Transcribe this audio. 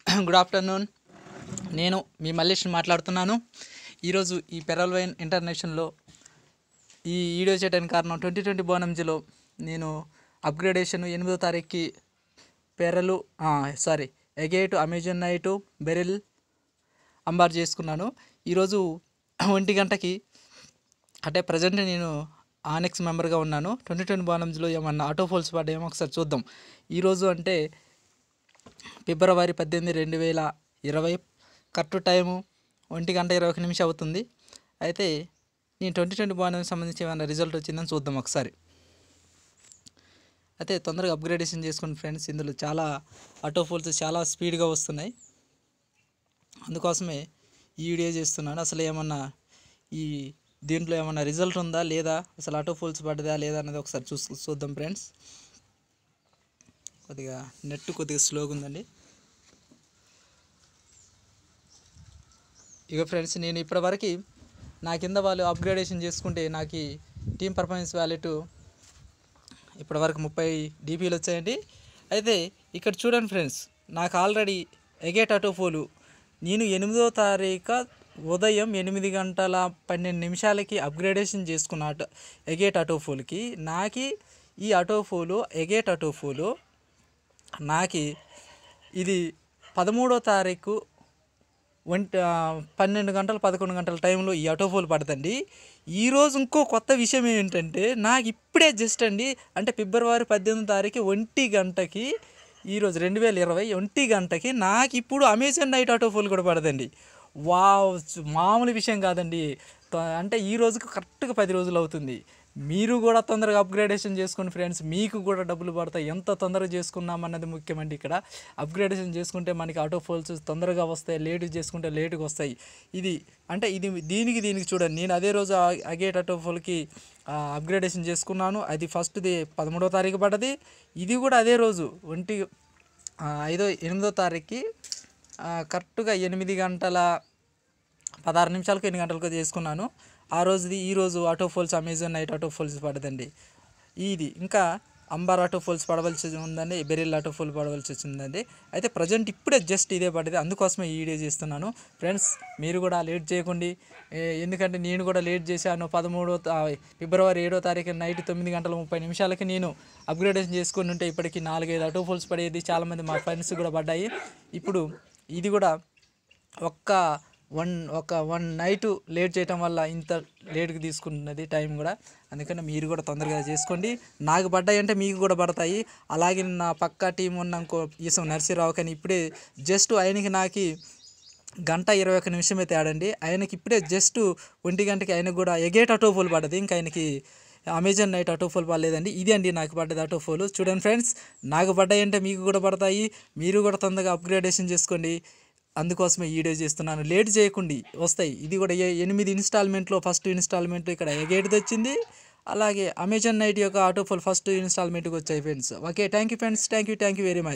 good afternoon నేను మీ మల్లేష్ మాట్లాడుతున్నాను ఈరోజు ఈ పెరల్ వైన్ ఇంటర్నేషనల్లో ఈ వీడియో చేయడానికి కారణం ట్వంటీ ట్వంటీ బోనంజిలో నేను అప్గ్రేడేషన్ ఎనిమిదో తారీఖుకి పెరలు sorry agate Amazon night beryl amber చేసుకున్నాను ఈరోజు ఒంటి గంటకి అంటే ప్రజెంట్ నేను ఆనెక్స్ మెంబర్గా ఉన్నాను ట్వంటీ ట్వంటీ బోనంజ్లో ఏమన్నా ఆటో ఫోల్స్ పడ్డాయేమో ఒకసారి చూద్దాం ఈరోజు అంటే ఫిబ్రవరి పద్దెనిమిది రెండు వేల ఇరవై కరెక్ట్ టైము ఒంటి గంట ఇరవై ఒక నిమిషం అవుతుంది అయితే నేను ట్వంటీ ట్వంటీ బాగుందని సంబంధించి ఏమైనా రిజల్ట్ వచ్చిందని చూద్దాం ఒకసారి అయితే తొందరగా అప్గ్రేడేషన్ చేసుకోండి ఫ్రెండ్స్ ఇందులో చాలా ఆటో ఫోల్స్ చాలా స్పీడ్గా వస్తున్నాయి అందుకోసమే ఈ వీడియో చేస్తున్నాను అసలు ఏమన్నా ఈ దీంట్లో ఏమన్నా రిజల్ట్ ఉందా లేదా అసలు ఆటో ఫోల్స్ పడ్డదా లేదా అనేది ఒకసారి చూసు చూద్దాం ఫ్రెండ్స్ కొద్దిగా నెట్ కొద్దిగా స్లోగా ఉందండి ఇక ఫ్రెండ్స్ నేను ఇప్పటివరకు నా కింద వాళ్ళు అప్గ్రేడేషన్ చేసుకుంటే నాకు టీమ్ పర్ఫార్మెన్స్ వ్యాలెట్ ఇప్పటివరకు ముప్పై డీపీలు వచ్చాయండి అయితే ఇక్కడ చూడండి ఫ్రెండ్స్ నాకు ఆల్రెడీ ఎగేట్ అటోఫోలు నేను ఎనిమిదో తారీఖు ఉదయం ఎనిమిది గంటల పన్నెండు నిమిషాలకి అప్గ్రేడేషన్ చేసుకున్న అటో ఎగేట్ అటోఫోల్కి నాకు ఈ అటోఫోలు ఎగేట్ అటోఫోలు నాకు ఇది పదమూడో తారీఖు ఒంటి ఆ, పన్నెండు గంటలు పదకొండు గంటల టైంలో ఈ ఆటోఫోల్ పడుతుంది ఈరోజు ఇంకో కొత్త విషయం ఏంటంటే నాకు ఇప్పుడే జస్ట్ అండి అంటే ఫిబ్రవరి పద్దెనిమిది తారీఖు ఒంటి గంటకి ఈరోజు రెండు వేల ఇరవై ఒంటి గంటకి నాకు ఇప్పుడు అమెజాన్ నైట్ ఆటోఫోల్ కూడా పడదండి వావ్ మామూలు విషయం కాదండి త- అంటే ఈ రోజుకి కరెక్ట్గా పది రోజులు అవుతుంది మీరు కూడా తొందరగా అప్గ్రేడేషన్ చేసుకోండి ఫ్రెండ్స్ మీకు కూడా డబ్బులు పడతాయి ఎంత తొందరగా చేసుకున్నామన్నది ముఖ్యమండి ఇక్కడ అప్గ్రేడేషన్ చేసుకుంటే మనకి ఆటో ఫోల్స్ తొందరగా వస్తాయి లేట్ చేసుకుంటే లేటుగా వస్తాయి ఇది అంటే ఇది దీనికి దీనికి చూడండి నేను అదే రోజు ఆ- అగేట్ ఆటో ఫోల్కి అప్గ్రేడేషన్ చేసుకున్నాను అది ఫస్ట్ది పదమూడో తారీఖు పడ్డది ఇది కూడా అదే రోజు ఒంటి ఆ, ఐదో ఎనిమిదో తారీఖుకి ఆ, కరెక్ట్గా ఎనిమిది గంటల పదహారు నిమిషాలకు ఎన్ని గంటలకు చేసుకున్నాను ఆ రోజుది ఈ రోజు auto falls Amazon night auto falls పడదండి ఇది ఇంకా అంబార్ ఆటో ఫోల్స్ పడవలసి ఉందండి బెరిల్ ఆటో ఫోల్ పడవలసి వచ్చిందండి అయితే ప్రజెంట్ ఇప్పుడే జస్ట్ ఇదే పడింది అందుకోసమే ఈ వీడియో చేస్తున్నాను ఫ్రెండ్స్ మీరు కూడా లేట్ చేయకండి ఏ- ఎందుకంటే నేను కూడా లేట్ చేశాను పదమూడో తా- ఫిబ్రవరి ఏడో తారీఖు నైట్ తొమ్మిది గంటల ముప్పై నిమిషాలకి నేను అప్గ్రేడేషన్ చేసుకుని ఉంటే ఇప్పటికి నాలుగైదు ఆటో ఫోల్స్ పడేది చాలామంది మా ఫ్రెండ్స్ కూడా పడ్డాయి ఇప్పుడు ఇది కూడా ఒక్క వన్ ఒక వన్ నైట్ లేట్ చేయటం వల్ల ఇంత లేట్కి తీసుకుంటున్నది టైం కూడా అందుకని మీరు కూడా తొందరగా చేసుకోండి నాకు పడ్డాయి అంటే మీకు కూడా పడతాయి అలాగే నా పక్క టీం ఉన్న ఇంకో ఈసం నర్సీరావు కానీ ఇప్పుడే జస్ట్ ఆయనకి నాకు గంట ఇరవై ఒక్క నిమిషమే తేడండి ఆయనకి ఇప్పుడే జస్ట్ ఒంటి గంటకి ఆయనకు కూడా ఎగేట్ ఆటోఫోల్ పడ్డది ఇంకా ఆయనకి అమెజాన్ నైట్ ఆటోఫోల్ పడలేదండి ఇది అండి నాకు పడ్డది ఆటోఫోల్ చూడండి ఫ్రెండ్స్ నాకు పడ్డాయి అంటే మీకు కూడా పడతాయి మీరు కూడా తొందరగా అప్గ్రేడేషన్ చేసుకోండి అందుకోసమే ఈ వీడియో చేస్తున్నాను లేట్ చేయకండి వస్తాయి ఇది కూడా ఏ- ఎనిమిది ఇన్స్టాల్మెంట్లో ఫస్ట్ ఇన్స్టాల్మెంట్ ఇక్కడ ఎగేట్ది వచ్చింది అలాగే అమెజాన్ నైట్ యొక్క ఆటోఫోల్ ఫస్ట్ ఇన్స్టాల్మెంట్కి వచ్చాయి friends okay thank you friends thank you thank you very much